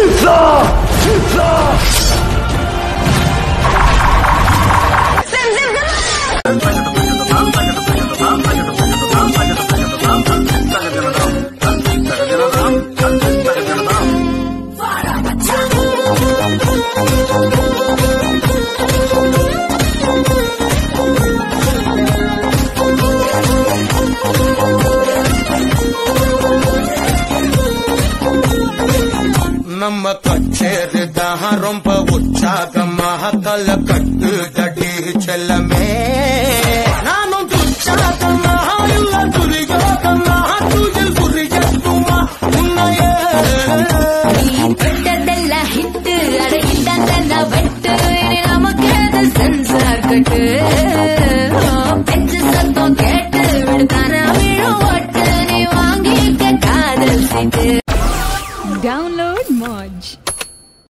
நம்ம கச்சேரி தான் ரொம்ப உற்சாகமாக தலை கட்டு தடி செல்லமே நானும் துச்சாகமாக இல்ல துரியோகமாக துயில் புரியட்டுமா உன்னையே தொட்டதெல்லாம் ஹிட்டு அட இந்தாண்டா வெட்டு இனி நமக்கு அது சென்சார் கட்டு பெஞ்சு சத்தம் கேட்டு விடுதான விழும் ஓட்டு நீ வாங்கிக்க காதல் சீட்டு Download Moj.